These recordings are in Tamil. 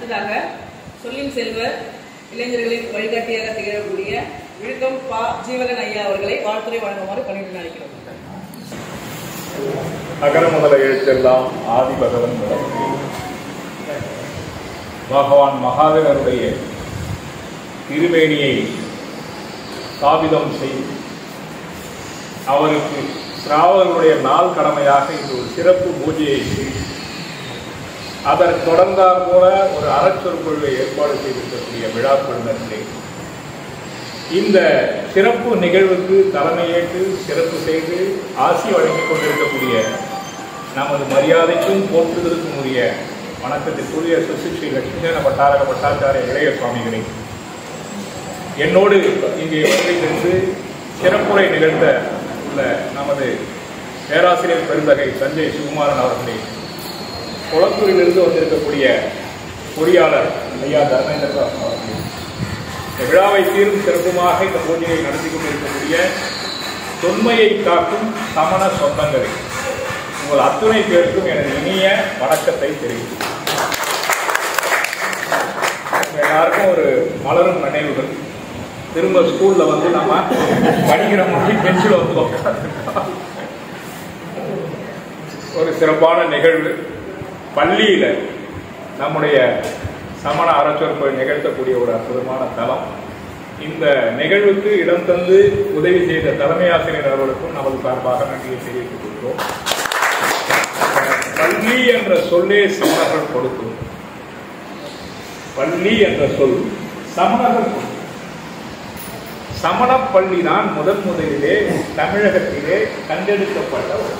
அடுத்ததாக சொல்லின் செல்வர் இளைஞர்களின் வழிகாட்டியாக திகழக்கூடிய விழுக்கம் பா ஜீவகன் ஐயா அவர்களை வாழ்த்துறை வழங்குமாறு பணியுடன் அழைக்கிறோம் அகர முதல எழுத்தெல்லாம் ஆதி பகவன் விளக்கு பகவான் மகாவீரருடைய திருமேனியை ஸ்தாபிதம் செய்து அவருக்கு சிராவர்களுடைய நாள் கடமையாக இன்று ஒரு சிறப்பு பூஜையை செய்து அதற்கு தொடர்ந்தார் போல ஒரு அறச்சொற்பொழிவை ஏற்பாடு செய்திருக்கக்கூடிய விழா குழுவினர்களே இந்த சிறப்பு நிகழ்வுக்கு தலைமையேற்று சிறப்பு செய்து ஆசி வழங்கிக் கொண்டிருக்கக்கூடிய நமது மரியாதைக்கும் போற்றுதலுக்கும் உரிய வணக்கத்திற்குரிய சுசிஸ்ரீ லட்சுமிசேன பட்டாரக பட்டாச்சாரிய இளைய சுவாமிகளை என்னோடு இங்கே வருகை சென்று சிறப்புரை நிகழ்த்த உள்ள நமது பேராசிரியர் பெருந்தகை சஞ்சய் சுகுமாரன் அவர்களே குளத்தூரிலிருந்து வந்திருக்கக்கூடிய பொறியாளர் ஐயா தர்மேந்திரதாஸ் அவர்களே இந்த விழாவை சீரும் சிறப்புமாக இந்த பூஜையை நடத்தி கொண்டிருக்கக்கூடிய தொன்மையை காக்கும் சமண சொந்தங்களே உங்கள் அத்துணை பேருக்கும் எனது இனிய வணக்கத்தை தெரிவிக்கிறேன் உங்க எல்லாருக்கும் ஒரு மலரும் நினைவுகள் திரும்ப ஸ்கூல்ல வந்து நம்ம படிக்கிற மாதிரி பெஞ்சில் வந்து உட்கார்ந்திருக்கோம். ஒரு சிறப்பான நிகழ்வு பள்ளியில நம்முடைய சமண அறச்சொற்பை நிகழ்த்தக்கூடிய ஒரு அற்புதமான தலம் இந்த நிகழ்வுக்கு இடம் தந்து உதவி செய்த தலைமை ஆசிரியர் அவர்களுக்கும் நமது சார்பாக நன்றியை தெரிவித்துக் கொள்கிறோம் பள்ளி என்ற சொல்லே சமணர்கள் கொடுக்கும் பள்ளி என்ற சொல் சமணர்கள் கொடுக்கும் சமண பள்ளி தான் முதன் முதலிலே தமிழகத்திலே கண்டெடுக்கப்பட்ட ஒரு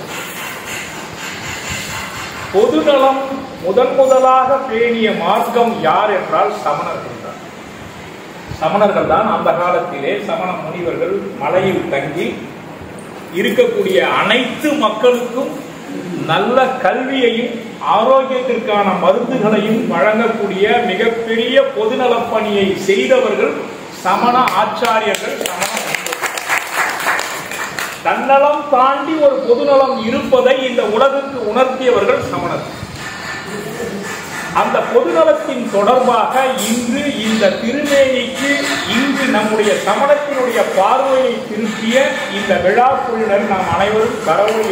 பொதுநலம் முதன் முதலாக பேணிய மார்க்கம் யார் என்றால் சமணர்கள் தான் சமணர்கள் தான் அந்த காலத்திலே சமண முனிவர்கள் மலையில் தங்கி இருக்கக்கூடிய அனைத்து மக்களுக்கும் நல்ல கல்வியையும் ஆரோக்கியத்திற்கான மருந்துகளையும் வழங்கக்கூடிய மிகப்பெரிய பொதுநலப் பணியை செய்தவர்கள் சமண ஆச்சாரியர்கள் சமண முனிவர்கள். தன்னலம் தாண்டி ஒரு பொதுநலம் இருப்பதை இந்த உலகுக்கு உணர்த்தியவர்கள் சமணர்கள் அந்த பொதுநலத்தின் தொடர்பாக இன்று இந்த திருமேனிக்கு இன்று நம்முடைய சமணத்தினுடைய பார்வையை திருப்பிய இந்த விழா குழுவினர் நாம் அனைவரும் வரவழி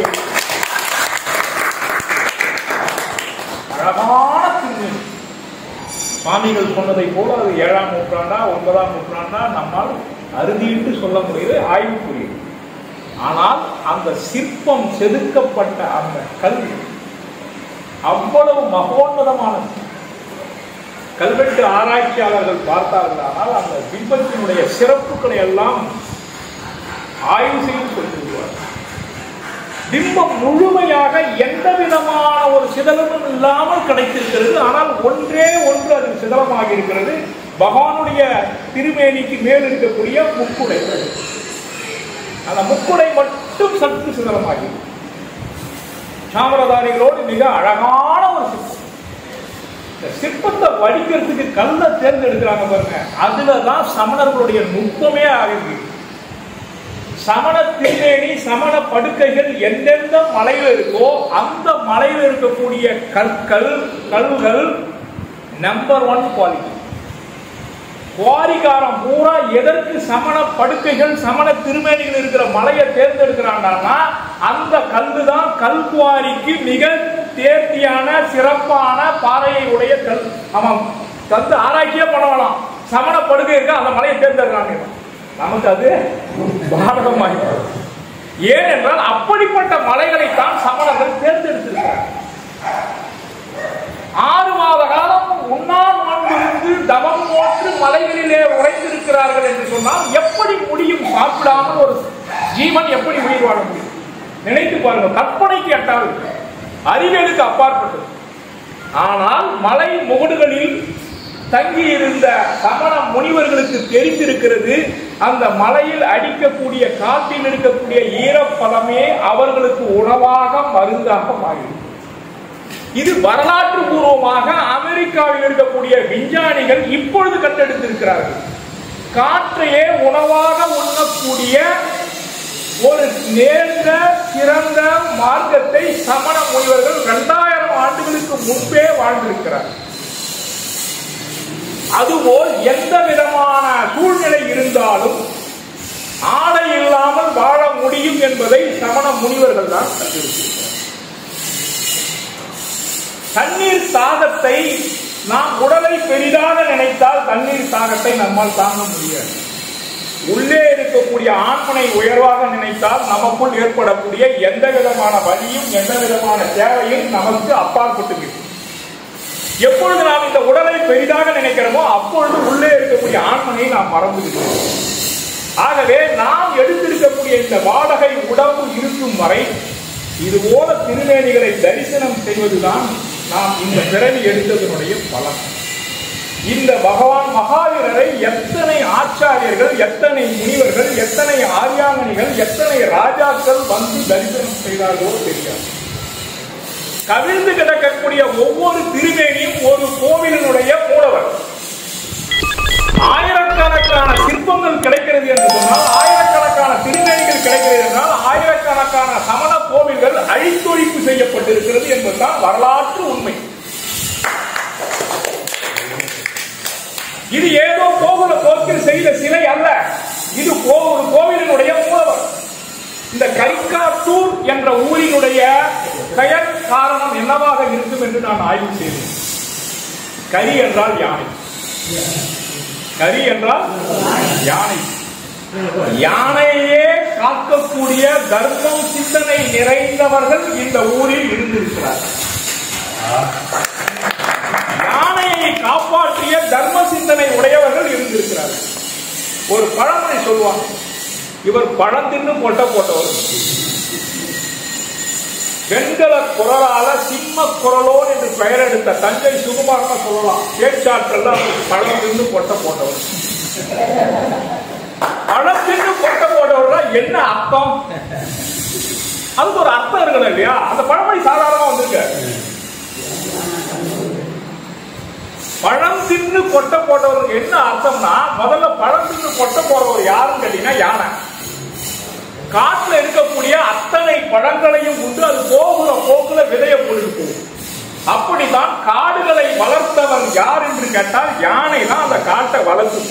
அழகான திருமேனி சுவாமிகள் சொன்னதை போல அது ஏழாம் நூற்றாண்டா ஒன்பதாம் நூற்றாண்டா நம்மால் அறுதியிட்டு சொல்ல முடியுது ஆய்வுக்குரியது ஆனால் அந்த சிற்பம் செதுக்கப்பட்ட அந்த கல்வி அவ்வளவு மகோன்னதமானது கல்வெட்டு ஆராய்ச்சியாளர்கள் பார்த்தார்களானால் அந்த பிம்பத்தினுடைய சிறப்புகளை எல்லாம் ஆய்வு செய்து சொல்லிவிடுவார்கள் பிம்பம் முழுமையாக எந்த விதமான ஒரு சிதலமும் இல்லாமல் கிடைத்திருக்கிறது ஆனால் ஒன்றே ஒன்று அது சிதலமாக இருக்கிறது பகவானுடைய திருமேனிக்கு மேல் இருக்கக்கூடிய முக்குடை அந்த முக்குடை மட்டும் சற்று சிதலமாகி சாமரதாரிகளோடு மிக அழகான ஒரு சிற்பம் இந்த சிற்பத்தை வடிக்கிறதுக்கு கல்லை தேர்ந்தெடுக்கிறாங்க பாருங்க அதுலதான் சமணர்களுடைய நுட்பமே ஆகுது சமண திருமேனி சமண படுக்கைகள் எந்தெந்த மலையில இருக்கோ அந்த மலையில இருக்கக்கூடிய கற்கள் கல்கள் நம்பர் ஒன் குவாலிட்டி குவாரிகாரம் பூரா எதற்கு சமண படுக்கைகள் சமண திருமேனிகள் இருக்கிற மலையை தேர்ந்தெடுக்கிறாங்கன்னா அந்த கல்லு தான் கல் குவாரிக்கு மிக தேர்த்தியான சிறப்பான பாறையை உடைய கல் ஆமாம் கல் ஆராய்ச்சியே பண்ண வேணாம் சமண படுக்கை இருக்க அந்த மலையை தேர்ந்தெடுக்கிறாங்க நமக்கு அது பாடகமாகி ஏனென்றால் அப்படிப்பட்ட மலைகளைத்தான் சமணர்கள் தேர்ந்தெடுத்திருக்கிறார்கள் ஆறு மாத காலம் உண்ணா நோன்பிருந்து தவம் நோற்று மலைகளிலே உறைந்திருக்கிறார்கள் என்று சொன்னால் எப்படி முடியும் சாப்பிடாமல் ஒரு ஜீவன் எப்படி உயிர் வாழ முடியும் நினைத்து பாருங்க கற்பனைக்கு எட்டாது அறிவியலுக்கு அப்பாற்பட்டது ஆனால் மலை முகடுகளில் தங்கி இருந்த சமண முனிவர்களுக்கு தெரிந்திருக்கிறது அந்த மலையில் அடிக்கக்கூடிய காற்றில் இருக்கக்கூடிய ஈரப்பதமே அவர்களுக்கு உணவாக மருந்தாக மாறிடும் இது வரலாற்று பூர்வமாக அமெரிக்காவில் இருக்கக்கூடிய விஞ்ஞானிகள் இப்பொழுது கண்டெடுத்திருக்கிறார்கள் காற்றையே உணவாக உண்ணக்கூடிய ஒரு நேர்ந்த சிறந்த மார்க்கத்தை சமண முனிவர்கள் இரண்டாயிரம் ஆண்டுகளுக்கு முன்பே வாழ்ந்திருக்கிறார் அதுபோல் எந்த விதமான சூழ்நிலை இருந்தாலும் ஆடை இல்லாமல் வாழ முடியும் என்பதை சமண முனிவர்கள் தான் கண்டிருக்கிறார் தண்ணீர் தாகத்தை நாம் உடலை பெரிதாக நினைத்தால் தண்ணீர் தாகத்தை நம்மால் தாங்க முடியாது உள்ளே இருக்கக்கூடிய ஆண்மனை உயர்வாக நினைத்தால் நமக்குள் ஏற்படக்கூடிய எந்த விதமான வலியும் எந்த விதமான தேவையும் நமக்கு அப்பாற்பட்டு எப்பொழுது நாம் இந்த உடலை பெரிதாக நினைக்கிறோமோ அப்பொழுது உள்ளே இருக்கக்கூடிய ஆண்மனை நாம் மறந்து விடுகிறோம் ஆகவே நாம் எடுத்திருக்கக்கூடிய இந்த வாடகை உடம்பு இருக்கும் வரை இது போல திருமேனிகளை தரிசனம் செய்வதுதான் நாம் இந்த பிறவி எடுத்ததனுடைய பலன் இந்த பகவான் மகாவீரரை எத்தனை ஆச்சாரியர்கள் எத்தனை முனிவர்கள் எத்தனை ஆரியாங்கனிகள் எத்தனை ராஜாக்கள் வந்து தரிசனம் செய்தார்களோ தெரியாது கவிழ்ந்து கிடக்கக்கூடிய ஒவ்வொரு திருமேனியும் ஒரு கோவிலினுடைய மூலவர் ஆயிரக்கணக்கான சிற்பங்கள் கிடைக்கிறது என்று சொன்னால் ஆயிரக்கணக்கான திருமேனிகள் கிடைக்கிறது என்றால் ஆயிரக்கணக்கான சமண கோவில்கள் அழித்தொழிப்பு செய்யப்பட்டிருக்கிறது என்பதுதான் வரலாற்று உண்மை இது ஏதோ கோகுல போக்கில் செய்த சிலை அல்ல இது கோ- ஒரு கோவிலினுடைய மூலவர் இந்த கரிக்காத்தூர் என்ற ஊரினுடைய பெயர் காரணம் என்னவாக இருக்கும் என்று நான் ஆய்வு செய்தேன் கரி என்றால் யானை கரி என்றால் யானை யானையே காக்கக்கூடிய தர்மம் சிந்தனை நிறைந்தவர்கள் இந்த ஊரில் இருந்திருக்கிறார்கள் யானையை காப்பாற்றிய தர்ம சிந்தனை உடையவர்கள் இருந்திருக்கிறார்கள் ஒரு பழமொழி சொல்லுவாங்க இவர் பழம் தின்னு பொட்ட போட்டவர் வெண்கல குரலால சிம்ம குரலோன் என்று பெயர் எடுத்த தஞ்சை சுகுமாரன சொல்லலாம் பேச்சாற்றல் அவர் பழம் தின்னு பொட்ட போட்டவர் பழம் தின்னு பொட்ட போட்டவர்னா என்ன அர்த்தம் அதுக்கு ஒரு அர்த்தம் இருக்கணும் இல்லையா அந்த பழமொழி சாதாரணமா வந்திருக்கு பழம் தின்னு கொட்டை போட்டவருக்கு என்ன அர்த்தம்னா முதல்ல பழம் தின்னு கொட்டை போறவர் யாருன்னு கேட்டீங்கன்னா யானை காட்டுல இருக்கக்கூடிய அத்தனை பழங்களையும் உண்டு அது போகிற போக்குல விதைய போட்டு போகும் அப்படித்தான் காடுகளை வளர்த்தவர் யார் என்று கேட்டால் யானை தான் அந்த காட்டை வளர்க்கும்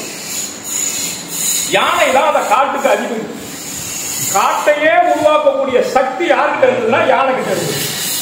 யானை தான் அந்த காட்டுக்கு அதிபதி காட்டையே உருவாக்கக்கூடிய சக்தி யார்கிட்ட இருக்குதுன்னா யானை கிட்ட இருக்கு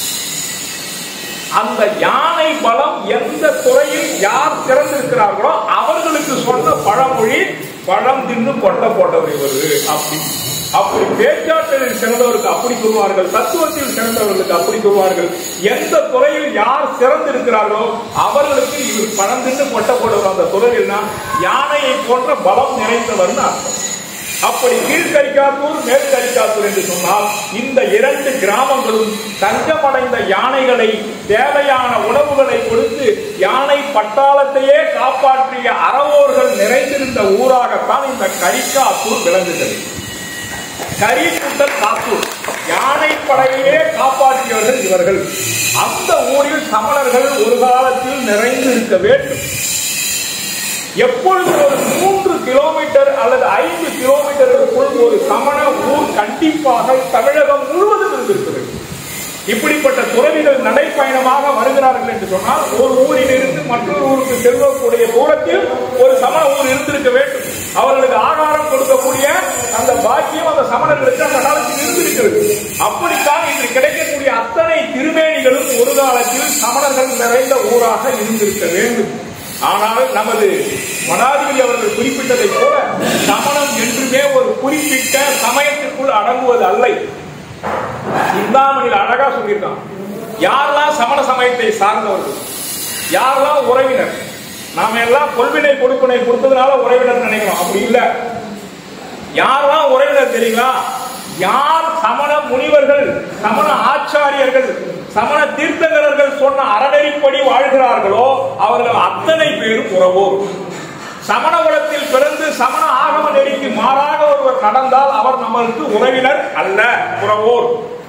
அந்த யானை பலம் எந்த துறையில் யார் சிறந்திருக்கிறார்களோ அவர்களுக்கு சொன்ன பழமொழி பழம் தின்னு கொட்டை போட்டவர் இவரு அப்படி அப்படி பேச்சாற்றலில் சிறந்தவருக்கு அப்படி சொல்வார்கள் தத்துவத்தில் சிறந்தவர்களுக்கு அப்படி சொல்வார்கள் எந்த துறையில் யார் சிறந்திருக்கிறார்களோ அவர்களுக்கு இவர் பழம் தின்னு கொட்டை போடுவர் அந்த துறையில்னா யானையை போன்ற பலம் நிறைந்தவர்னு அர்த்தம் அப்படி கீழ்கரிக்காத்தூர் மேற்கரிக்காத்தூர் என்று சொன்னால் இந்த இரண்டு கிராமங்களும் தஞ்சமடைந்த யானைகளை தேவையான உணவுகளை கொடுத்து யானை பட்டாளத்தையே காப்பாற்றிய அறவோர்கள் நிறைந்திருந்த ஊராகத்தான் இந்த கரிக்காத்தூர் விளங்குகிறது கரி கூட்டல் காத்தூர் யானை படையையே காப்பாற்றியவர்கள் இவர்கள் அந்த ஊரில் சமணர்கள் ஒரு காலத்தில் நிறைந்து இருக்க வேண்டும் எப்பொழுது ஒரு மூன்று கிலோமீட்டர் அல்லது ஐந்து கிலோமீட்டருக்குள் ஒரு சமண ஊர் கண்டிப்பாக தமிழகம் முழுவதும் இருந்திருக்கிறது இப்படிப்பட்ட துறவிகள் நடைப்பயணமாக வருகிறார்கள் என்று சொன்னால் ஒரு ஊரில் இருந்து மற்றொரு ஊருக்கு செல்லக்கூடிய தூரத்தில் ஒரு சமண ஊர் இருந்திருக்க வேண்டும் அவர்களுக்கு ஆகாரம் கொடுக்கக்கூடிய அந்த பாக்கியம் அந்த சமணர்களுக்கு அந்த காலத்தில் இருந்திருக்கிறது அப்படித்தான் இன்று கிடைக்கக்கூடிய அத்தனை திருமேனிகளும் ஒரு காலத்தில் சமணர்கள் நிறைந்த ஊராக இருந்திருக்க வேண்டும் ஆனால் நமது மனாதிபதி அவர்கள் குறிப்பிட்டதை போல சமணம் என்றுமே ஒரு குறிப்பிட்ட சமயத்திற்குள் அடங்குவது அல்ல சிந்தாமணியில் அழகா சொல்லியிருக்கான் யாரெல்லாம் சமண சமயத்தை சார்ந்தவர்கள் யாரெல்லாம் உறவினர் நாம எல்லாம் கொள்வினை கொடுப்பினை கொடுத்ததுனால உறவினர் நினைக்கிறோம் அப்படி இல்ல யாரெல்லாம் உறவினர் தெரியுங்களா யார் சமண முனிவர்கள் சமண ஆச்சாரியர்கள் சமண தீர்த்தங்கரர்கள் சொன்ன அறநெறிப்படி வாழ்கிறார்களோ அவர்கள் அத்தனை பேரும் உறவோர் சமண குலத்தில் பிறந்து சமண ஆகம நெறிக்கு மாறாக ஒருவர் நடந்தால் அவர் நம்மளுக்கு உறவினர் அல்ல உறவோர்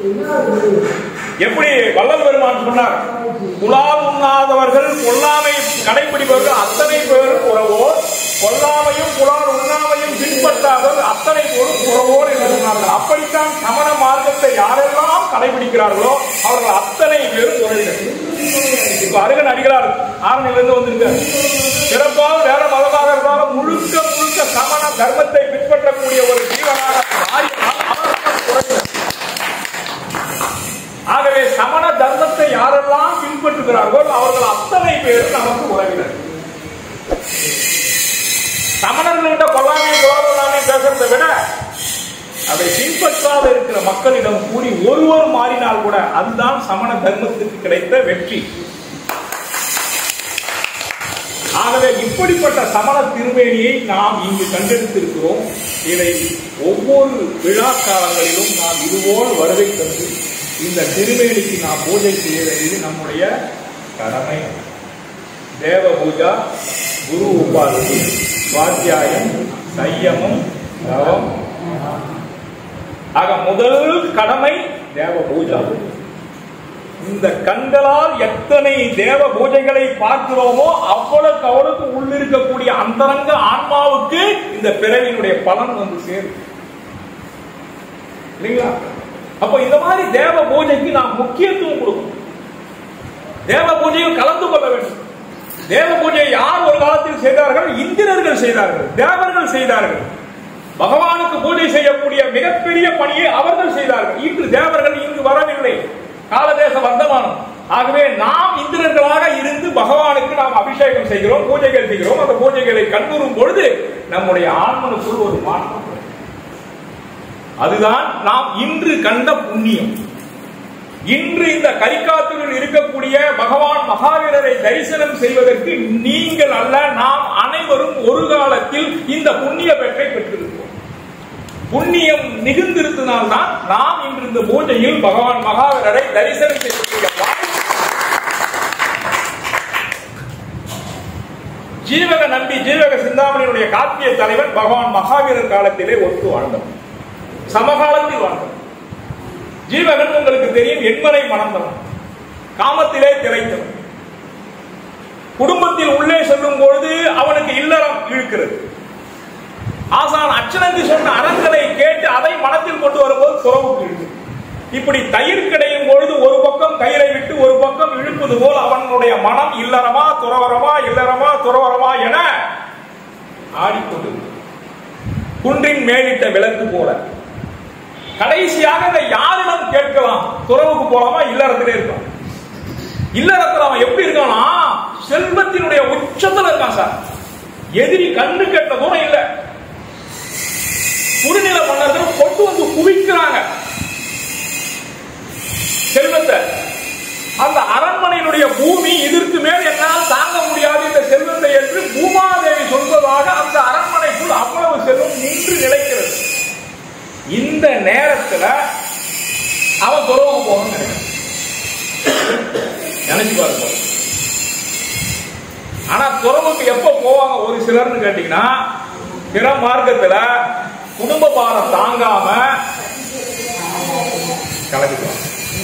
எப்படி வள்ளல் பெருமான் சொன்னார் குலால் உண்ணாதவர்கள் கொல்லாமை கடைபிடிப்பவர்கள் அத்தனை பேரும் உறவோர் கொல்லாமையும் குலால் உண்ணாமையும் பின்பற்றாதவர்கள் அத்தனை பேரும் உறவோர் என்று சொன்னார்கள் அப்படித்தான் சமண மார்க்கத்தை யாரெல்லாம் கடைபிடிக்கிறார்களோ அவர்கள் அத்தனை பேரும் உறவினர் இப்ப அருகன் அடிகளார் ஆரணிலிருந்து வந்திருக்காரு சிறப்பாக வேற மதமாக இருந்தாலும் முழுக்க முழுக்க சமண தர்மத்தை பின்பற்றக்கூடிய ஒரு ஜீவனாக மாறினால் அவர்தான் குறைந்தது. ஆகவே சமண தர்மத்தை யாரெல்லாம் பின்பற்றுகிறார்களோ அவர்கள் அத்தனை பேரும் நமக்கு உறவினர் சமணர்கள்கிட்ட கொல்லாமே கொல்லாமே பேசுறதை விட அதை பின்பற்றாத இருக்கிற மக்களிடம் கூறி ஒருவர் மாறினால் கூட அதுதான் சமண தர்மத்துக்கு கிடைத்த வெற்றி ஆகவே இப்படிப்பட்ட சமண திருமேனியை நாம் இங்கு கண்டெடுத்திருக்கிறோம் இதை ஒவ்வொரு விழா காலங்களிலும் நாம் இதுபோல் வருகை தந்து இந்த திருமேனிக்கு நாம் பூஜை செய்ய வேண்டியது நம்முடைய கடமை தேவ பூஜா குரு உபாசி சுவாத்தியாயம் சையமம் தவம் ஆக முதல் கடமை தேவ பூஜா இந்த கண்களால் எத்தனை தேவ பூஜைகளை பார்க்கிறோமோ அவ்வளவுக்கு அவ்வளவுக்கு உள்ளிருக்கக்கூடிய அந்தரங்க ஆன்மாவுக்கு இந்த பிறவியினுடைய பலன் வந்து சேரும் இல்லைங்களா அப்ப இந்த மாதிரி தேவ பூஜைக்கு நாம் முக்கியத்துவம் கொடுக்கணும் தேவ பூஜையில் கலந்து கொள்ள வேண்டும் தேவ பூஜையை யார் ஒரு காலத்தில் செய்தார்கள் இந்திரர்கள் செய்தார்கள் தேவர்கள் செய்தார்கள் பகவானுக்கு பூஜை செய்யக்கூடிய மிகப்பெரிய பணியை அவர்கள் செய்தார்கள் இன்று தேவர்கள் இங்கு வரவில்லை காலதேச வர்த்தமானம் ஆகவே நாம் இந்திரர்களாக இருந்து பகவானுக்கு நாம் அபிஷேகம் செய்கிறோம் பூஜைகள் செய்கிறோம் அந்த பூஜைகளை கண்டுறும் பொழுது நம்முடைய ஆன்மனுக்குள் ஒரு மாற்றம் வரும். அதுதான் நாம் இன்று கண்ட புண்ணியம் இன்று இந்த கரிகாத்தூரில் இருக்கக்கூடிய பகவான் மகாவீரரை தரிசனம் செய்வதற்கு நீங்கள் அல்ல நாம் அனைவரும் ஒரு காலத்தில் இந்த புண்ணிய பெற்றை பெற்றிருக்கிறோம் புண்ணியம் மிகுந்திருந்தனால்தான் நாம் இன்று இந்த பூஜையில் பகவான் மகாவீரரை தரிசனம் செய்யக்கூடிய வாய்ப்பு ஜீவக நம்பி ஜீவக சிந்தாமணியினுடைய காப்பிய தலைவன் பகவான் மகாவீரர் காலத்திலே ஒத்து வாழ்ந்தவன் சமகாலத்தில் வாழ்ந்தவன் ஜீவகன் உங்களுக்கு தெரியும் எண்மனை மணந்தவன் காமத்திலே திளைத்தவன் குடும்பத்தில் உள்ளே செல்லும் பொழுது அவனுக்கு இல்லறம் இழுக்கிறது ஆசான் அச்சனங்கு சொன்ன அறங்களை கேட்டு அதை மனத்தில் கொண்டு வரும்போது துறவுக்கு இழுக்கு இப்படி தயிர் கிடையும் பொழுது ஒரு பக்கம் கயிறை விட்டு ஒரு பக்கம் இழுப்பது போல் அவனுடைய மனம் இல்லறமா துறவரமா இல்லறமா துறவரமா என ஆடிக்கொண்டு குன்றின் மேலிட்ட விளக்கு போல கடைசியாக இதை யாரிடம் கேட்கலாம் துறவுக்கு போலாமா இல்லறத்திலே இருக்கான் இல்லறத்துல அவன் எப்படி இருக்கானா செல்வத்தினுடைய உச்சத்துல இருக்கான் சார் எதிரி கண்ணு கெட்ட தூரம் இல்ல குடிநில மன்னர்கள் கொண்டு வந்து குவிக்கிறாங்க செல்வத்தை அந்த அரண்மனையினுடைய பூமி இதற்கு மேல் என்னால் தாங்க முடியாது இந்த செல்வத்தை என்று பூமாதேவி சொல்வதாக அந்த அரண்மனைக்குள் அவ்வளவு செல்வம் நின்று நிலைக்கிறது இந்த நேரத்துல அவன் துறவு போகணும்னு நினைக்கிறான் நினைச்சு பாருங்க ஆனா துறவுக்கு எப்ப போவாங்க ஒரு சிலர்னு கேட்டீங்கன்னா பிற மார்க்கத்துல குடும்ப பாரம் தாங்காம கலந்துக்குவாங்க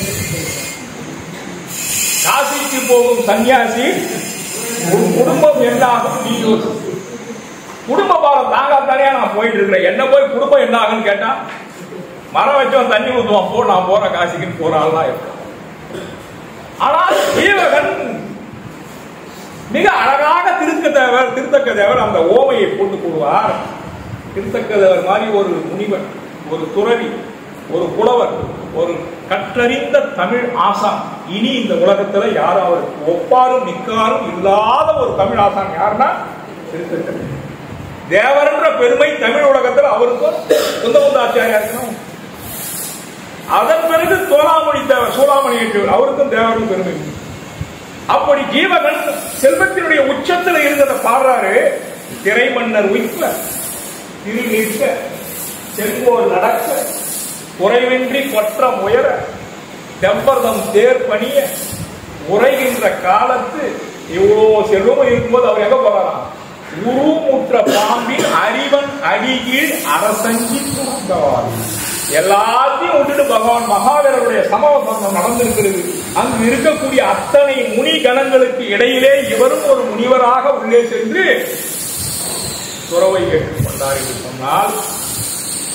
காசிக்கு போகும் சன்னியாசி உன் குடும்பம் என்னாகும் நீ யோசி. குடும்ப பாரம் தாங்காத்தானே நான் போயிட்டு இருக்கிறேன் என்ன போய் குடும்பம் என்ன ஆகுன்னு கேட்டா மரம் வச்சவன் தண்ணி ஊத்துவான் போ நான் போறேன் காசிக்குன்னு போற ஆள் தான் இருக்கான் ஆனால் ஜீவகன் மிக அழகாக திருத்த தேவர் திருத்தக்க தேவர் அந்த ஓமையை போட்டு கூடுவார் திருத்தக்க தேவர் மாதிரி ஒரு முனிவர் ஒரு துறவி ஒரு புலவர் ஒரு கற்றறிந்த தமிழ் ஆசான் இனி இந்த உலகத்துல யாரும் அவருக்கு ஒப்பாரும் நிக்காரும் இல்லாத ஒரு தமிழ் ஆசான் யாருன்னா திருத்தக்க தேவர். தேவர்ன்ற பெருமை தமிழ் உலகத்துல அவருக்கும் சொந்த சொந்த ஆச்சாரியா இருக்கணும் அதன் பிறகு தோலாமணி தேவர் சூளாமணி ஏற்றவர் அவருக்கும் தேவரும் பெருமை உண்டு. அப்படி ஜீவகன் செல்வத்தினுடைய உச்சத்தில் இருந்ததை பாடுறாரு திரைமன்னர் உயிர்க்க திரு நிற்க செங்கோல் நடக்க குறைவின்றி கொற்ற உயர தெம்பர்தம் தேர் பணிய உரைகின்ற காலத்து இவ்வளோ செல்வமும் இருக்கும்போது அவர் எங்க போறாராம் உருமுற்ற பாம்பின் அறிவன் அடிகீழ் அரசங்கி துறந்தவாறு எல்லாத்தையும் விட்டுட்டு பகவான் மகாவீரருடைய சமவசனம் நடந்திருக்கிறது அங்கு இருக்கக்கூடிய அத்தனை முனி கணங்களுக்கு இடையிலே இவரும் ஒரு முனிவராக உள்ளே சென்று துறவை ஏற்றுக்கொண்டார் என்று சொன்னால்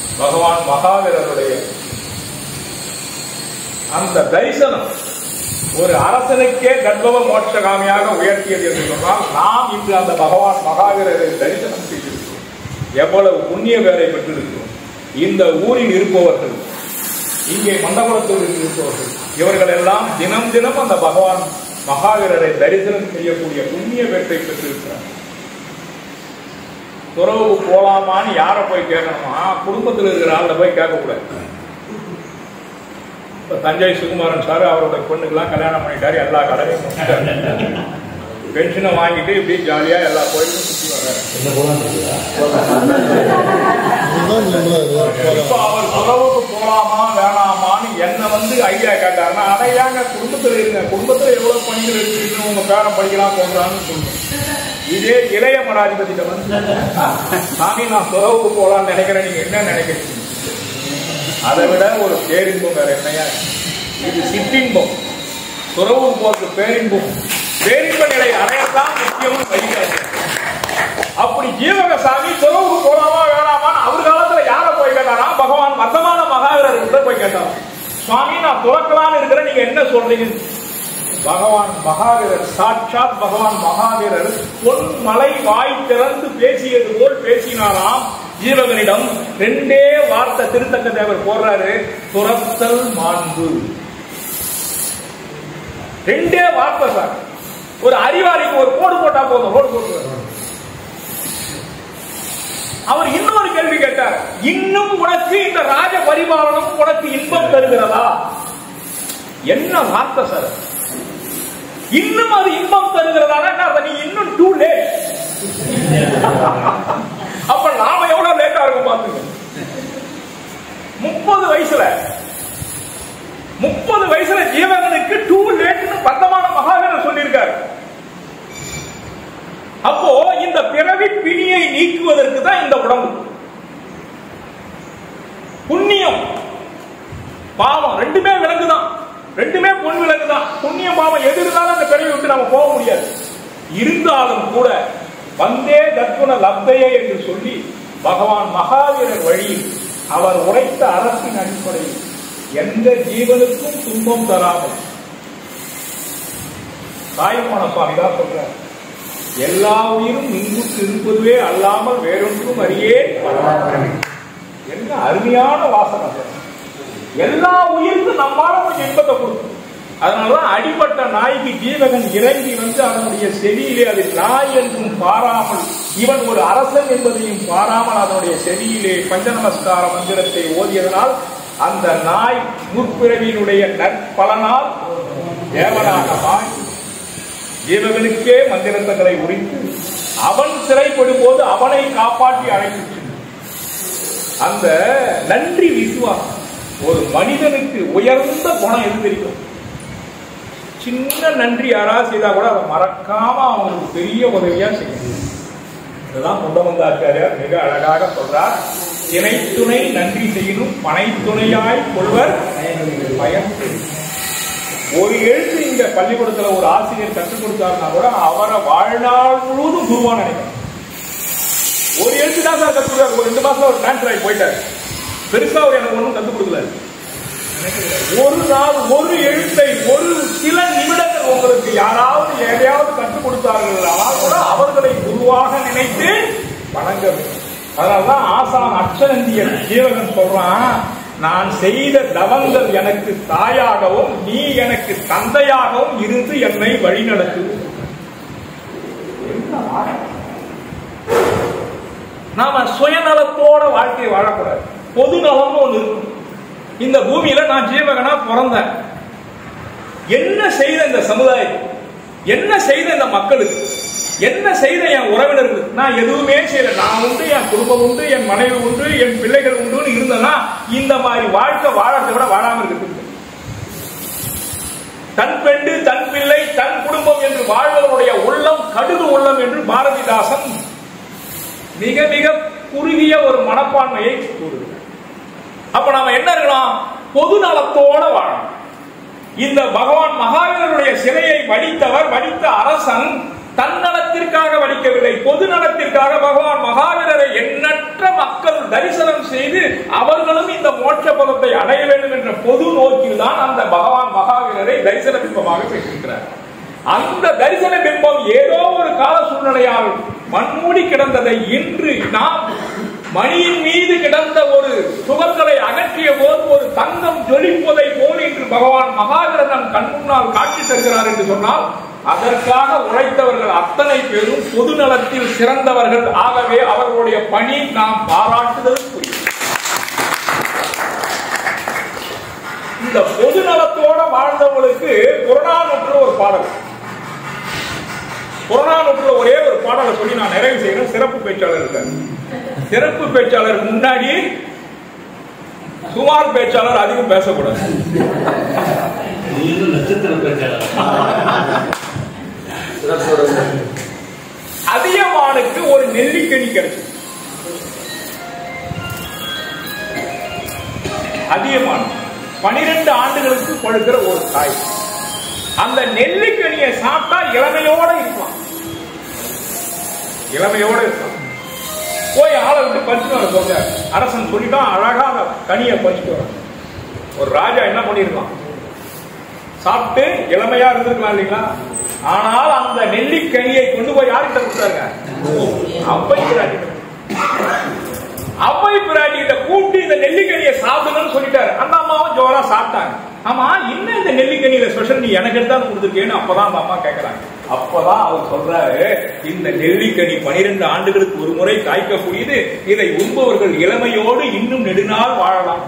பகவான் மகாவீரருடைய அந்த தரிசனம் ஒரு அரசனுக்கே கர்ப்பவ மோட்சகாமியாக உயர்த்தியது என்று சொன்னால் நாம் இன்று அந்த பகவான் மகாவீரரை தரிசனம் செய்திருக்கிறோம் எவ்வளவு புண்ணிய வேலை பெற்றிருக்கிறோம் இந்த ஊரில் இருப்பவர்கள் இங்கே மண்டபத்தில் இருப்பவர்கள் இவர்கள் எல்லாம் தினம் தினம் அந்த பகவான் மகாவீரரை தரிசனம் செய்யக்கூடிய புண்ணிய வேட்டை பெற்றிருக்கிறார் துறவு போலாமான்னு யாரை போய் கேட்கணுமா குடும்பத்தில் இருக்கிற ஆள்கிட்ட போய் கேட்கக்கூடாது இப்ப தஞ்சை சுகுமாரன் சார் அவரோட பொண்ணுக்கெல்லாம் கல்யாணம் பண்ணிட்டாரு எல்லா கடனையும் முடிச்சிட்டாரு. பென்ஷனை வாங்கிட்டு இப்படி ஜாலியா எல்லா கோயிலும் சுத்தி வர்றாரு என்ன போலாம் இருக்குதா இப்ப அவர் துறவுக்கு போலாமா வேணாமான்னு என்ன வந்து ஐடியா கேட்டாருன்னா அதை ஏங்க குடும்பத்துல இருங்க குடும்பத்துல எவ்வளவு பணிகள் இருக்கு உங்க பேரன் படிக்கலாம் போன்றான்னு சொல்லுங்க இதே இளைய மடாதிபதியிட்ட வந்து சாமி நான் துறவுக்கு போலாம்னு நினைக்கிறேன் நீங்க என்ன நினைக்கிறீங்க அதை விட ஒரு பேரின்பம் வேற என்னையா இருக்கு? இது சிற்றின்பம் துறவுக்கு போறது பேரின்பம் பேரின்ப நிலை அடையத்தான் முக்கியமும் வழிகாட்டு அப்படி ஜீவக சாமி துறவுக்கு போலாமா வேணாமான்னு அவர் காலத்துல யார போய் கேட்டாரா பகவான் வர்த்தமான மகாவீரர் கிட்ட போய் கேட்டார் சுவாமி நான் துறக்கலாம்னு இருக்கிறேன் நீங்க என்ன சொல்றீங்க பகவான் மகாவீரர் சாட்சாத் பகவான் மகாவீரர் பொன் மலை வாய் திறந்து பேசியது போல் பேசினாராம் ஜீவகனிடம் ரெண்டே வார்த்தை திருத்தக்க தேவர் போடுறாரு துரத்தல் மாண்பு ரெண்டே வார்த்தை சார் ஒரு அறிவாளிக்கு ஒரு கோடு போட்டா போதும் ரோடு போட்டு அவர் இன்னொரு கேள்வி கேட்டார் இன்னும் உனக்கு இந்த ராஜ பரிபாலனம் உனக்கு இன்பம் தருகிறதா என்ன வார்த்தை சார் இன்னும் அது இன்பம் தருகிறதா நீ இன்னும் டூ லேட் அப்ப நாம எவ்வளவு லேட்டா இருக்கும் பாத்துங்க முப்பது வயசுல முப்பது வயசுல ஜீவகனுக்கு டூ லேட்னு பத்தமான மகாவீரர் சொல்லியிருக்காரு அப்போ இந்த பிறவி பிணியை நீக்குவதற்கு தான் இந்த உடம்பு புண்ணியம் பாவம் ரெண்டுமே விலங்கு தான் ரெண்டுமே பொன் விலங்கு தான் புண்ணியம் பாவம் எது இருந்தாலும் அந்த பிறவி விட்டு நம்ம போக முடியாது இருந்தாலும் கூட வந்தே தத்துவன லப்தையே என்று சொல்லி பகவான் மகாவீரர் வழியில் அவர் உரைத்த அரசின் அடிப்படையில் எந்த ஜீவனுக்கும் துன்பம் தராமல் தாய்மான சுவாமி தான் சொல்றார் எல்லா உயிரும் இங்குக்கு இருப்பதுவே அல்லாமல் வேறொன்றும் அறியே என்ன அருமையான வாசனை அது. எல்லா உயிருக்கும் நம்மால கொஞ்சம் இன்பத்தை கொடுக்கும் அதனாலதான் அடிபட்ட நாய்க்கு ஜீவகன் இறங்கி வந்து அதனுடைய செவியிலே அது நாய் என்றும் பாராமல் இவன் ஒரு அரசன் என்பதையும் பாராமல் அதனுடைய செவியிலே பஞ்ச நமஸ்கார மந்திரத்தை ஓதியதனால் அந்த நாய் முற்பிறவியினுடைய நற்பலனால் தேவனாக மாறி ஜீவகனுக்கே மந்திரத்தங்களை உரித்து அவன் சிறைப்படும் போது அவனை காப்பாற்றி அழைத்து சென்றான். அந்த நன்றி விசுவாசம் ஒரு மனிதனுக்கு உயர்ந்த குணம் எது தெரியும் சின்ன நன்றி யாராவது செய்தா கூட அதை மறக்காம அவங்களுக்கு பெரிய உதவியா செய்யணும் இதெல்லாம் முண்டமந்தாச்சாரியார் மிக அழகாக சொல்றார் திணைத்துணை நன்றி செய்யணும் பனைத்துணையாய் கொள்வர் பயன் தெரியும். ஒரு எழுத்து இங்க பள்ளிக்கூடத்துல ஒரு ஆசிரியர் கற்றுக் கொடுத்தாருன்னா கூட அவரை வாழ்நாள் முழுவதும் குருவா நினைக்கணும் ஒரு எழுத்து தான் சார் கற்றுக் கொடுத்தாரு ஒரு ரெண்டு மாசம் ஒரு டிரான்ஸ்ஃபர் ஆகி போயிட்டாரு பெருசா அவர் எனக்கு ஒன்றும் கற்றுக் கொடுக்கல ஒரு நாள் ஒரு எழுத்தை ஒரு சில நிமிடங்கள் உங்களுக்கு யாராவது எதையாவது கற்றுக் கொடுத்தார்கள் ஆனால் கூட அவர்களை குருவாக நினைத்து வணங்க வேண்டும் அதனாலதான் ஆசான் அக்ஷரந்திய ஜீவகன் சொல்றான் நான் செய்த தவங்கள் எனக்கு தாயாகவும் நீ எனக்கு தந்தையாகவும் இருந்து என்னை வழிநடத்து என்ன வாழ்க்கை? நாம சுயநலத்தோட வாழ்க்கையை வாழக்கூடாது பொது நலம்னு ஒண்ணு இருக்கும் இந்த பூமியில நான் ஜீவகனா பிறந்தேன் என்ன செய்த இந்த சமுதாயம் என்ன செய்த இந்த மக்களுக்கு என்ன செய்த என் உறவினர்களுக்கு நான் எதுவுமே செய்யல நான் உண்டு என் குடும்பம் உண்டு என் மனைவி உண்டு என் பிள்ளைகள் உண்டுன்னு இருந்தேன்னா இந்த மாதிரி வாழ்க்கை வாழறதை விட வாழாம இருக்குது தன் பெண்டு தன் பிள்ளை தன் குடும்பம் என்று வாழ்வதனுடைய உள்ளம் கடுகு உள்ளம் என்று பாரதிதாசன் மிக மிக குறுகிய ஒரு மனப்பான்மையை கூறுகிறார் அப்ப நாம என்ன இருக்கணும் பொது நலத்தோட வாழணும் இந்த பகவான் மகாவீரருடைய சிலையை வடித்தவர் வடித்த அரசன் தன்னலத்திற்காக வடிக்கவில்லை பொது நலத்திற்காக பகவான் மகாவீரரை எண்ணற்ற மக்கள் தரிசனம் செய்து அவர்களும் இந்த மோட்ச பதத்தை அடைய வேண்டும் என்ற பொது நோக்கில் தான் அந்த பகவான் மகா மகாவீரரை தரிசன பிம்பமாக பெற்றிருக்கிறார் அந்த தரிசன பிம்பம் ஏதோ ஒரு கால சூழ்நிலையால் மண்மூடி கிடந்ததை இன்று நாம் மணியின் மீது கிடந்த ஒரு சுகங்களை அகற்றிய போது ஒரு தங்கம் ஜொலிப்பதை போல் இன்று பகவான் மகாவீரன் நம் கண் முன்னால் காட்சி தருகிறார் என்று சொன்னால் அதற்காக உழைத்தவர்கள் அத்தனை பேரும் பொது நலத்தில் சிறந்தவர்கள் ஆகவே அவர்களுடைய பணி நாம் பாராட்டுதலுக்குரிய இந்த பொது நலத்தோட வாழ்ந்தவங்களுக்கு புறநானூற்று ஒரு பாடல் புறநானூற்றுல ஒரே ஒரு பாடலை சொல்லி நான் நிறைவு செய்யணும் சிறப்பு பேச்சாளர் இருக்கார் சிறப்பு பேச்சாளருக்கு முன்னாடி சுமார் பேச்சாளர் அதிகம் பேசக்கூடாது நீங்களும் நட்சத்திர பேச்சாளர் அதியமானுக்கு ஒரு நெல்லிக்கனி கிடைச்சது அதியமான் பனிரெண்டு ஆண்டுகளுக்கு பழுக்கிற ஒரு காய் அந்த நெல்லிக்கனியை சாப்பிட்டா இளமையோட இருக்கலாம் இளமையோட இருக்கலாம் போய் ஆளை விட்டு பறிச்சுட்டு வர சொல்ற அரசன் சொல்லிட்டான் அழகா அந்த கனியை பறிச்சுட்டு வர ஒரு ராஜா என்ன பண்ணிருக்கான் சாப்பிட்டு இளமையா இருந்திருக்கலாம் இல்லைங்களா ஆனால் அந்த நெல்லிக்கனியை கொண்டு போய் யார்கிட்ட கொடுத்தாங்க அப்பை பிராட்டி அப்பை பிராட்டி கிட்ட கூப்பிட்டு இந்த நெல்லிக்கனியை சாப்பிடுங்கன்னு சொல்லிட்டாரு அந்த அம்மாவும் ஜோரா சாப்பிட்டாங்க ஆமா இன்னும் இந்த நெல்லிக்கனியில ஸ்பெஷல் நீ எனக்கு எடுத்தாலும் கொடுத்துருக்கேன்னு அப்பதான் அந்த அம்மா கேட்கறாங்க அப்பதான் அவர் சொல்றாரு இந்த நெல்லிக்கனி பனிரெண்டு ஆண்டுகளுக்கு ஒரு முறை காய்க்கக்கூடியது இதை உண்பவர்கள் இளமையோடு இன்னும் நெடுநாள் வாழலாம்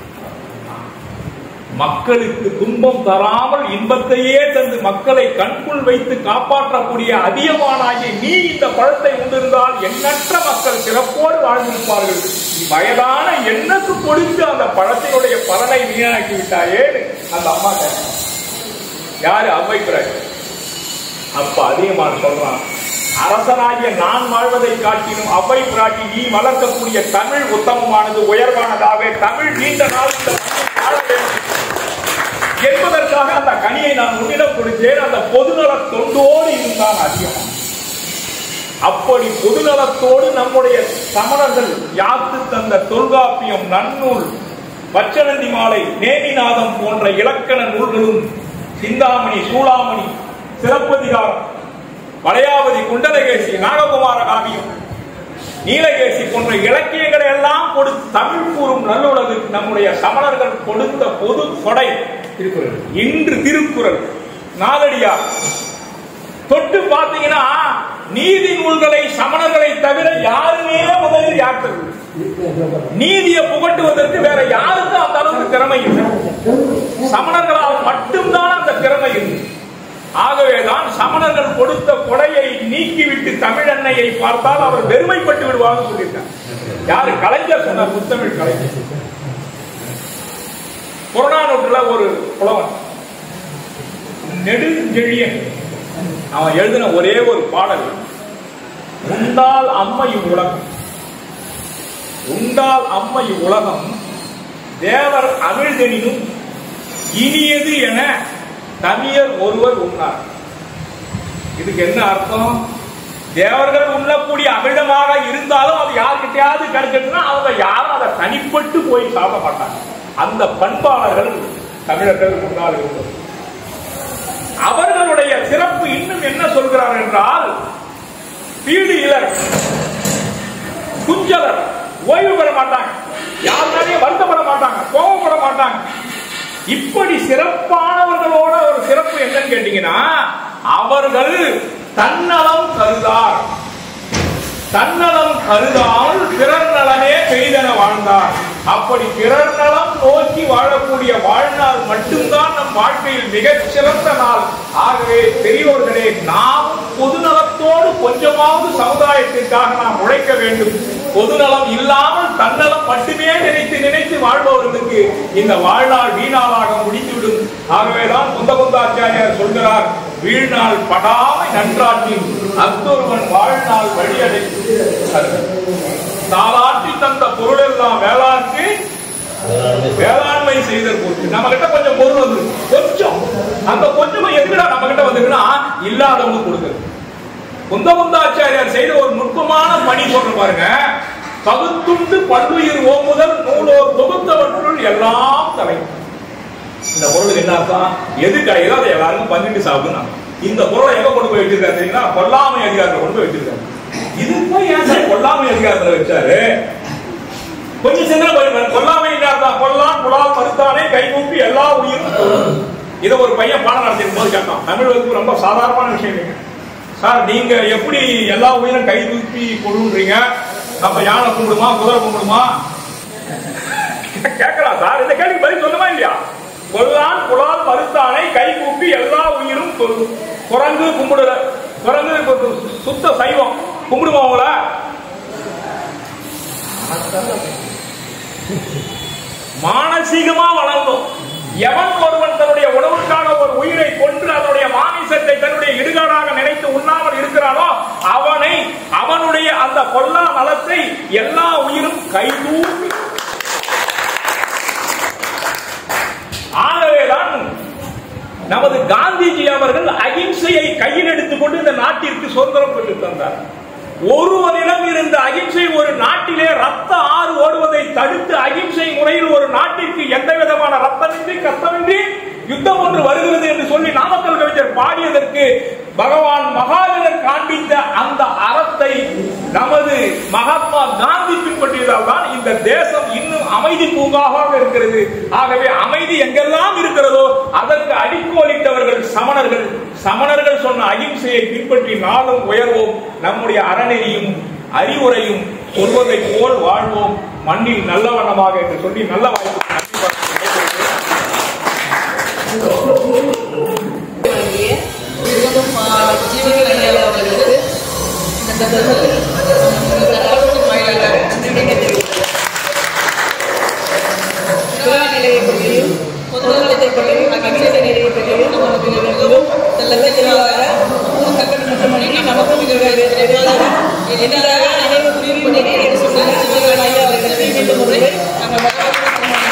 மக்களுக்கு துன்பம் தராமல் இன்பத்தையே தந்து மக்களை கண்குள் வைத்து காப்பாற்றக்கூடிய அதிகமானாகிய நீ இந்த பழத்தை உண்டிருந்தால் எண்ணற்ற மக்கள் சிறப்போடு வாழ்ந்திருப்பார்கள் வயதான எண்ணத்து கொடுத்து அந்த பழத்தினுடைய பலனை வீணாக்கி விட்டாயே அந்த அம்மா கேட்டாங்க யாரு அவ்வைக்கிறார் அப்ப அதிகமான சொல்றான் அரசனாகிய நான் வாழ்வதை காட்டிலும் அவ்வை பிராட்டி நீ வளர்க்கக்கூடிய தமிழ் உத்தமமானது உயர்வானதாக தமிழ் நீண்ட நாள் இந்த மண்ணில் வாழ வேண்டும் என்பதற்காக அந்த கனியை நான் உன்னிடம் கொடுத்தேன் அந்த பொதுநல தொண்டோடு இருந்தான் அதிகமாக அப்படி பொதுநலத்தோடு நம்முடைய சமணர்கள் யாத்து தந்த தொல்காப்பியம் நன்னூல் பச்சனந்தி மாலை நேமிநாதம் போன்ற இலக்கண நூல்களும் சிந்தாமணி சூளாமணி சிலப்பதிகாரம் வளையாவதி குண்டலகேசி நாககுமார காவியம் நீலகேசி போன்ற இலக்கியங்களை எல்லாம் கொடுத்து தமிழ் கூறும் நல்லுலகுக்கு நம்முடைய சமணர்கள் கொடுத்த பொது கொடை திருக்குறள் இன்று திருக்குறள் நாலடியார் தொட்டு பார்த்தீங்கன்னா நீதி நூல்களை சமணர்களை தவிர யாருமே முதலில் யார்த்தது நீதியை புகட்டுவதற்கு வேற யாருக்கும் அந்த அளவுக்கு திறமை இல்லை சமணர்களால் மட்டும்தான் அந்த திறமை இருக்கு ஆகவேதான் சமணர்கள் கொடுத்த கொடையை நீக்கிவிட்டு தமிழன்னையை பார்த்தால் அவர் பெருமைப்பட்டு விடுவார்னு சொல்லியிருக்கார் யாரு கலைஞர் சொன்னார் முத்தமிழ் கலைஞர் புறநானூற்றுல ஒரு புலவன் நெடுஞ்செழியன் அவன் எழுதின ஒரே ஒரு பாடல் உண்டால் அம்மை உலகம் உண்டால் அம்மை உலகம் தேவர் அமிழ்தெனினும் இனியது என தமியர் ஒருவர் உண்ணார் இதுக்கு என்ன அர்த்தம் தேவர்கள் உண்ணக்கூடிய அமிழ்தமாக இருந்தாலும் அது யார்கிட்டயாவது கிடைச்சிட்டுனா அவங்க யாரும் அதை தனிப்பட்டு போய் சாப்பிட மாட்டாங்க அந்த பண்பாளர்கள் தமிழர்கள் முன்னால் இருந்தது அவர்களுடைய சிறப்பு இன்னும் என்ன சொல்கிறார் என்றால் வீடு இலர் குஞ்சலர் ஓய்வு பெற மாட்டாங்க யாருனாலையும் வருத்தப்பட மாட்டாங்க கோபப்பட மாட்டாங்க இப்படி சிறப்பானவர்களோட ஒரு சிறப்பு என்னன்னு கேட்டீங்கன்னா அவர்கள் தன்னலம் கருதார் தன்னலம் கருதாமல் பிறர் நலனே பெய்தென வாழ்ந்தார் அப்படி பிறர் நலம் நோக்கி வாழக்கூடிய வாழ்நாள் மட்டும்தான் நம் வாழ்க்கையில் மிகச் சிறந்த நாள் ஆகவே பெரியோர்களே நாம் பொதுநலத்தோடு கொஞ்சமாவது சமுதாயத்திற்காக நாம் உழைக்க வேண்டும் பொதுநலம் இல்லாமல் தன்னலம் மட்டுமே நினைத்து நினைத்து வாழ்பவர்களுக்கு இந்த வாழ்நாள் வீணாளாக முடிந்துவிடும் ஆகவேதான் குந்த குந்தாச்சாரியார் சொல்கிறார் வீழ்நாள் படாமை நன்றாற்றின் அத்தொருவன் வாழ்நாள் வழியடைத்து தாளாற்றி தந்த பொருள் எல்லாம் வேளாண்க்கு வேளாண்மை செய்தல் போச்சு நம்ம கிட்ட கொஞ்சம் பொருள் வந்து கொஞ்சம் அந்த கொஞ்சம் எதுக்குடா நம்ம கிட்ட வந்துக்குன்னா இல்லாதவங்க கொடுக்குறது குந்த குந்தாச்சாரியார் செய்த ஒரு நுட்பமான பணி சொல்ற பாருங்க பகுத்துண்டு பல்லுயிர் ஓமுதல் நூலோர் தொகுத்தவற்றுள் எல்லாம் தலை இந்த பொருள் சொல்றது என்ன அர்த்தம் எது கிடைக்குதோ அதை எல்லாருக்கும் பங்கிட்டு சாப்பிடணும் இந்த பொருளை எங்க கொண்டு போய் வச்சிருக்காரு தெரியுங்களா கொல்லாமை அதிகாரத்தை கொண்டு போய் வச்சிருக்காரு இது போய் ஏன் சார் கொல்லாமை அதிகாரத்துல வச்சாரு கொஞ்சம் சிந்தனை பண்ணுங்க கொல்லாமை என்ன அர்த்தம் கொல்லாம் குலால் மறுத்தானே கைகூப்பி எல்லா உயிரும் கொல்லும். இதை ஒரு பையன் பாடம் நடத்திடும் போது கேட்டான் தமிழ் வகுப்பு ரொம்ப சாதாரணமான விஷயம் இல்லைங்க சார் நீங்க எப்படி எல்லா உயிரும் கை தூக்கி கொள்ளுன்றீங்க அப்ப யானை கும்பிடுமா குதிரை கும்பிடுமா கேட்கலாம் சார் இந்த கேள்வி பதில் சொல்லுமா இல்லையா கொல்லான் குலால் மறுத்தானை கை கூப்பி எல்லா உயிரும் கொல்லும் குரங்கு கும்பிடுற குரங்கு கு- சுத்த சைவம் கும்பிடுமா உங்கள மானசீகமா வளர்ந்தோம் எவன் ஒருவன் தன்னுடைய உணவுக்கான ஒரு உயிரை கொன்று அதனுடைய மாமிசத்தை தன்னுடைய இடுகாடாக நினைத்து உண்ணாமல் இருக்கிறானோ அவனை அவனுடைய அந்த கொல்லா நலத்தை எல்லா உயிரும் கைதூக்கி ஆகவேதான் நமது காந்திஜி அவர்கள் அகிம்சையை கையில் எடுத்துக்கொண்டு இந்த நாட்டிற்கு சுதந்திரம் பெற்று தந்தார் ஒருவரிடம் இருந்த அகிம்சை ஒரு நாட்டிலே ரத்த ஆறு ஓடுவதை தடுத்து அகிம்சை முறையில் ஒரு நாட்டிற்கு எந்த விதமான ரத்தமின்றி கத்தமின்றி யுத்தம் ஒன்று வருகிறது என்று சொல்லி நாமக்கல் கவிஞர் பாடியதற்கு பகவான் மகாவீரர் காண்பித்த அந்த அறத்தை நமது மகாத்மா காந்தி பின்பற்றியதால் தான் இந்த தேசம் இன்னும் அமைதி பூங்காவாக இருக்கிறது ஆகவே அமைதி எங்கெல்லாம் இருக்கிறதோ அதற்கு அடிக்கோலிட்டவர்கள் சமணர்கள் சமணர்கள் சொன்ன அகிம்சையை பின்பற்றி நாளும் உயர்வோம் நம்முடைய அறநெறியும் அறிவுரையும் சொல்வதைப் போல் வாழ்வோம் மண்ணில் நல்ல வண்ணமாக என்று சொல்லி நல்ல வாய்ப்பு நன்றி பாராட்டுகிறேன். வழங்கிய விருதும் ஜீவன் ஐயா அவர்களுக்கு இந்த தருணத்தில் இந்த தகவலின் வாயிலாக நன்றியை தெரிவிக்கிறேன். விழா நிலையை பற்றியும் பொதுநலத்தை பற்றியும் அகிம்சை நிலையை பற்றியும் நமக்கு மிகவும் நல்ல தெளிவாக ஊர்மக்கள் மட்டுமன்றி நமக்கு மிக தெளிவாக எதிராக நினைவு குறிப்பினை எடுத்து சொன்ன ஜீவன் ஐயா அவர்களுக்கு மீண்டும் ஒரு முறை நாங்கள் வரவேற்கிறோம்.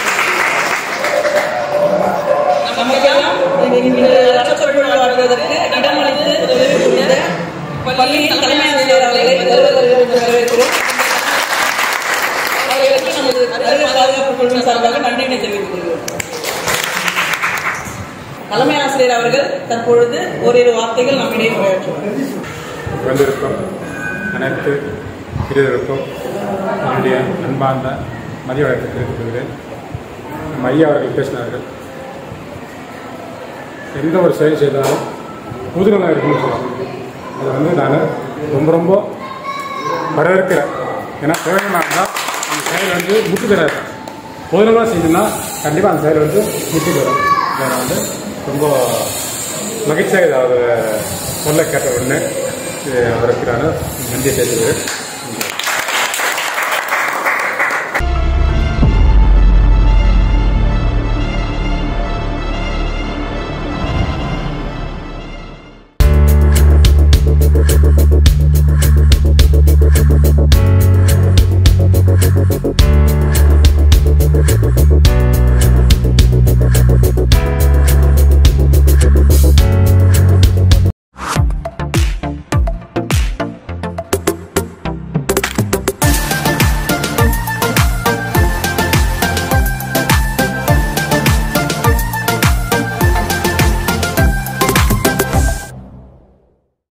நமக்கெல்லாம் இந்த அரசப்பொருள் வாழ்வதற்கு இடமளித்து உதவி புரிந்த பள்ளியின் தலைமை ஆசிரியர் அவர்களை வருவதற்கு வரவேற்கிறோம் அவர்களுக்கு நமது அருக பாதுகாப்பு குழுவின் சார்பாக நன்றினை தெரிவித்துக் கொள்கிறோம் தலைமை ஆசிரியர் அவர்கள் தற்பொழுது ஓரிரு வார்த்தைகள் நம்மிடையே உரையாற்றுவார் வந்திருக்கும் அனைத்து பிரிவருக்கும் என்னுடைய அன்பார்ந்த மதிய வழக்கத்தை தெரிவித்துக் கொள்கிறேன் நம்ம ஐயா அவர்கள் பேசினார்கள் எந்த ஒரு செயல் செய்தாலும் புதுநலம் இருக்குன்னு சொல்லுவாங்க அதை வந்து நான் ரொம்ப ரொம்ப வரவேற்கிறேன் ஏன்னா பிரயோஜனம் இருந்தால் அந்த செயல் வந்து முட்டு தராது பொதுநலமாக செஞ்சோம்னா கண்டிப்பாக அந்த செயல் வந்து முட்டு தரும் இதை நான் வந்து ரொம்ப மகிழ்ச்சியாக இதை அவர் சொல்ல கேட்ட உடனே இது அவருக்கு நான் நன்றியை தெரிவிக்கிறேன்